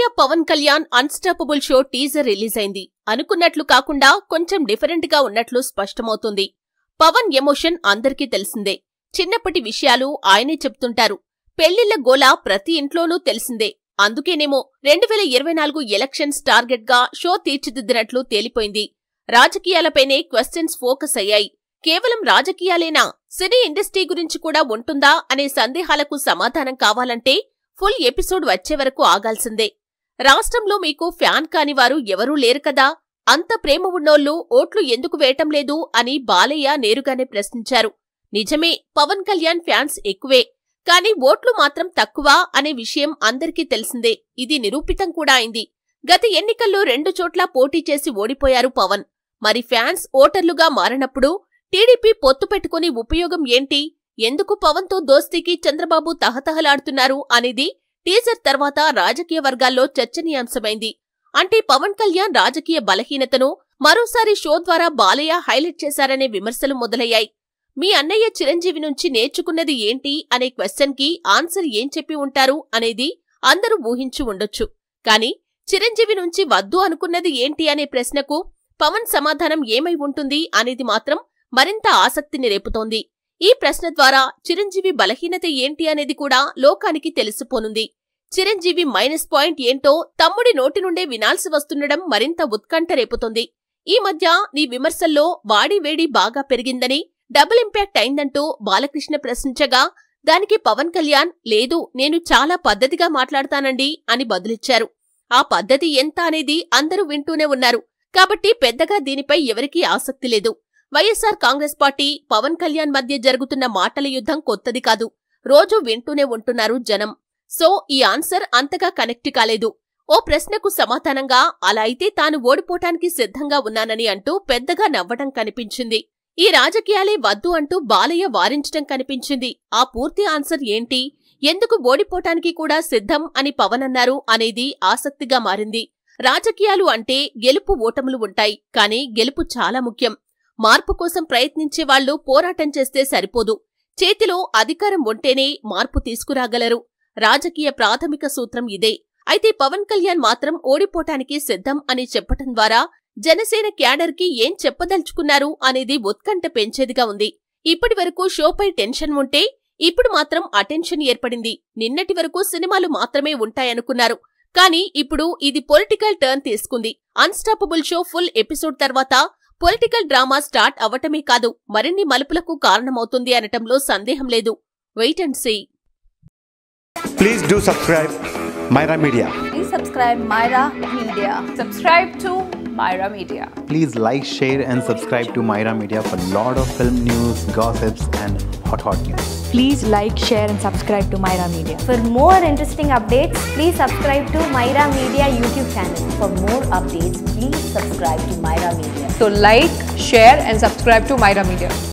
Balayya Pawan Kalyan unstoppable show teaser release అయింది అనుకున్నట్లు కాకుండా కొంచెం డిఫరెంట్ గా ఉన్నట్లు స్పష్టమవుతుంది పవన్ ఎమోషన్ అందరికీ తెలిసిందే చిన్నప్పటి విషయాలు ఆయనే చెప్తుంటారు పెళ్లిళ్ల గోల ప్రతి ఇంట్లోనూ తెలిసిందే అందుకేనేమో రెండు వేల ఇరవై నాలుగు ఎలక్షన్స్ టార్గెట్ గా షో తీర్చిదిద్దినట్లు తేలిపోయింది రాజకీయాలపైనే క్వశ్చన్స్ ఫోకస్ అయ్యాయి కేవలం రాజకీయాలేనా సినీ ఇండస్ట్రీ గురించి కూడా ఉంటుందా అనే సందేహాలకు సమాధానం కావాలంటే ఫుల్ ఎపిసోడ్ వచ్చే వరకు ఆగాల్సిందే రాష్ట్రంలో మీకు ఫ్యాన్ కాని వారు ఎవరూ లేరు కదా అంత ప్రేమ ఉన్నోళ్ళు ఓట్లు ఎందుకు వేయటం లేదు అని బాలయ్య నేరుగానే ప్రశ్నించారు నిజమే పవన్ కళ్యాణ్ ఫ్యాన్స్ ఎక్కువే కానీ ఓట్లు మాత్రం తక్కువ అనే విషయం అందరికీ తెలిసిందే ఇది నిరూపితం కూడా అయింది గత ఎన్నికల్లో రెండు చోట్ల పోటీ చేసి ఓడిపోయారు పవన్ మరి ఫ్యాన్స్ ఓటర్లుగా మారినప్పుడు టీడీపీ పొత్తు పెట్టుకుని ఉపయోగం ఏంటి ఎందుకు పవన్తో దోస్తీకి చంద్రబాబు తహతహలాడుతున్నారు అనేది టీజర్ తర్వాత రాజకీయ వర్గాల్లో చర్చనీయాంశమైంది అంటే పవన్ కళ్యాణ్ రాజకీయ బలహీనతను మరోసారి షో ద్వారా బాలయ్య హైలైట్ చేశారనే విమర్శలు మొదలయ్యాయి మీ అన్నయ్య చిరంజీవి నుంచి నేర్చుకున్నది ఏంటి అనే క్వశ్చన్ కి ఆన్సర్ ఏం చెప్పి ఉంటారు అనేది అందరూ ఊహించి ఉండొచ్చు కానీ చిరంజీవి నుంచి వద్దు అనుకున్నది ఏంటి అనే ప్రశ్నకు పవన్ సమాధానం ఏమై ఉంటుంది అనేది మాత్రం మరింత ఆసక్తిని రేపుతోంది ఈ ప్రశ్న ద్వారా చిరంజీవి బలహీనత ఏంటి అనేది కూడా లోకానికి తెలిసిపోనుంది చిరంజీవి మైనస్ పాయింట్ ఏంటో తమ్ముడి నోటి నుండే వినాల్సి వస్తుండడం మరింత ఉత్కంఠ రేపుతోంది ఈ మధ్య నీ విమర్శల్లో వాడి వేడి బాగా పెరిగిందని డబుల్ ఇంపాక్ట్ అయిందంటూ బాలకృష్ణ ప్రశ్నించగా దానికి పవన్ కళ్యాణ్ లేదు నేను చాలా పద్ధతిగా మాట్లాడతానండి అని బదులిచ్చారు ఆ పద్ధతి ఎంత అనేది అందరూ వింటూనే ఉన్నారు కాబట్టి పెద్దగా దీనిపై ఎవరికీ ఆసక్తి లేదు వైఎస్సార్ కాంగ్రెస్ పార్టీ పవన్ కళ్యాణ్ మధ్య జరుగుతున్న మాటల యుద్ధం కొత్తది కాదు రోజూ వింటూనే ఉంటున్నారు జనం సో ఈ ఆన్సర్ అంతగా కనెక్ట్ కాలేదు ఓ ప్రశ్నకు సమాధానంగా అలా అయితే తాను ఓడిపోటానికి సిద్ధంగా ఉన్నానని అంటూ పెద్దగా నవ్వటం కనిపించింది ఈ రాజకీయాలే వద్దు అంటూ బాలయ్య వారించటం కనిపించింది ఆ పూర్తి ఆన్సర్ ఏంటి ఎందుకు ఓడిపోటానికి కూడా సిద్ధం అని పవన్ అన్నారు అనేది ఆసక్తిగా మారింది రాజకీయాలు అంటే గెలుపు ఓటములు ఉంటాయి కానీ గెలుపు చాలా ముఖ్యం మార్పు కోసం ప్రయత్నించే వాళ్లు పోరాటం చేస్తే సరిపోదు చేతిలో అధికారం ఉంటేనే మార్పు తీసుకురాగలరు రాజకీయ ప్రాథమిక సూత్రం ఇదే అయితే పవన్ కళ్యాణ్ మాత్రం ఓడిపోటానికి సిద్ధం అని చెప్పటం ద్వారా జనసేన క్యాడర్ కి ఏం చెప్పదలుచుకున్నారు అనేది ఉత్కంఠ పెంచేదిగా ఉంది ఇప్పటి వరకు షోపై టెన్షన్ ఉంటే ఇప్పుడు మాత్రం అటెన్షన్ ఏర్పడింది నిన్నటి వరకు సినిమాలు మాత్రమే ఉంటాయనుకున్నారు కానీ ఇప్పుడు ఇది పొలిటికల్ టర్న్ తీసుకుంది అన్స్టాపబుల్ షో ఫుల్ ఎపిసోడ్ తర్వాత పొలిటికల్ డ్రామా స్టార్ట్ అవటమే కాదు మరిన్ని మలుపులకు కారణమవుతుంది అనటంలో సందేహం లేదు wait and see Please do subscribe Myra Media. Please subscribe Myra Media. Subscribe to Myra Media. Please like, share, and subscribe to Myra Media for lot of film news, gossips, and hot hot news. Please like, share, and subscribe to Myra Media. For more interesting updates, please subscribe to Myra Media YouTube channel. For more updates, please subscribe to Myra Media. So like, share and subscribe to Myra Media.